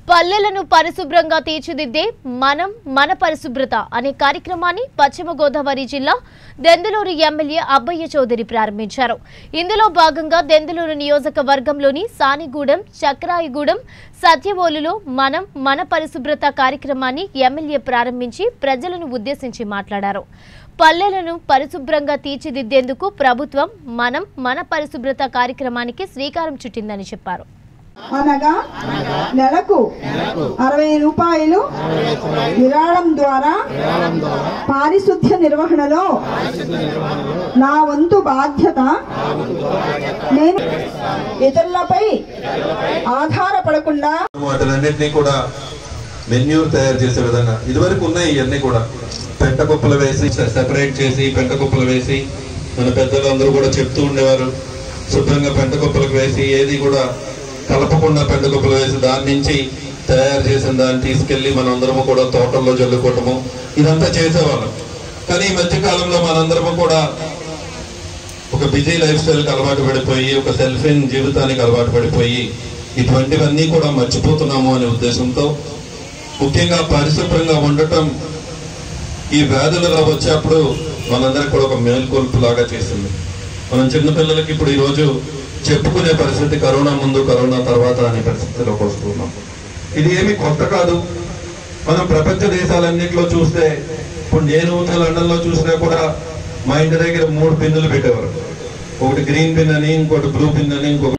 పల్లెలను పరిశుభ్రంగా తీర్చిదిద్దే మనం మన పరిశుభ్రత అనే కార్యక్రమాన్ని పశ్చిమ గోదావరి జిల్లా దెందులూరు ఎమ్మెల్యే అబ్బయ్య చౌదరి ప్రారంభించారు ఇందులో భాగంగా దెందులూరు నియోజకవర్గంలోని సానిగూడెం చక్రాయిగూడెం సత్యవోలులో మనం మన పరిశుభ్రత కార్యక్రమాన్ని ఎమ్మెల్యే ప్రారంభించి ప్రజలను ఉద్దేశించి మాట్లాడారు పల్లెలను పరిశుభ్రంగా తీర్చిదిద్దేందుకు ప్రభుత్వం మనం మన పరిశుభ్రత కార్యక్రమానికి శ్రీకారం చుట్టిందని చెప్పారు అనగా నెలకు అరవై రూపాయలు విరాళం ద్వారా పారిశుద్ధ్య నిర్వహణలో నా వంతు బాధ్యత నేను ఇతరులపై ఆధారపడకుండా వాటిలన్నింటినీ కూడా మెన్యూర్ తయారు చేసే విధంగా ఇదివరకు ఉన్నాయి ఇవన్నీ కూడా పెంట కుప్పలు వేసి సెపరేట్ చేసి పెంట కుప్పలు వేసి మన పెద్దలు అందరూ కూడా చెప్తూ ఉండేవారు శుభ్రంగా పెంట కుప్పలకు వేసి ఏది కూడా కలపకుండా పెంట కుప్పలు వేసి దాని నుంచి తయారు చేసిన దాన్ని తీసుకెళ్లి మనం అందరము కూడా తోటల్లో జల్లుకోవటము ఇదంతా చేసేవాళ్ళం కానీ ఈ మధ్య కాలంలో మనందరము కూడా ఒక బిజీ లైఫ్ స్టైల్కి అలవాటు పడిపోయి ఒక సెల్ఫిన్ జీవితానికి అలవాటు పడిపోయి ఇటువంటివన్నీ కూడా మర్చిపోతున్నాము అనే ఉద్దేశంతో ముఖ్యంగా పరిశుభ్రంగా ఉండటం ఈ వ్యాధులుగా వచ్చేప్పుడు మనందరికి కూడా ఒక మేల్కొల్పు లాగా చేసింది మనం చిన్నపిల్లలకి ఇప్పుడు ఈరోజు చెప్పుకునే పరిస్థితి కరోనా ముందు కరోనా తర్వాత అనే పరిస్థితిలోకి వస్తున్నాం ఇది ఏమి కొత్త కాదు మనం ప్రపంచ దేశాలన్నింటిలో చూస్తే ఇప్పుడు నేను ఉన్న లండన్ లో చూసినా కూడా మా ఇంటి దగ్గర మూడు పిన్నులు పెట్టేవారు ఒకటి గ్రీన్ పిన్ అని ఇంకోటి బ్లూ పిన్ అని ఇంకొకటి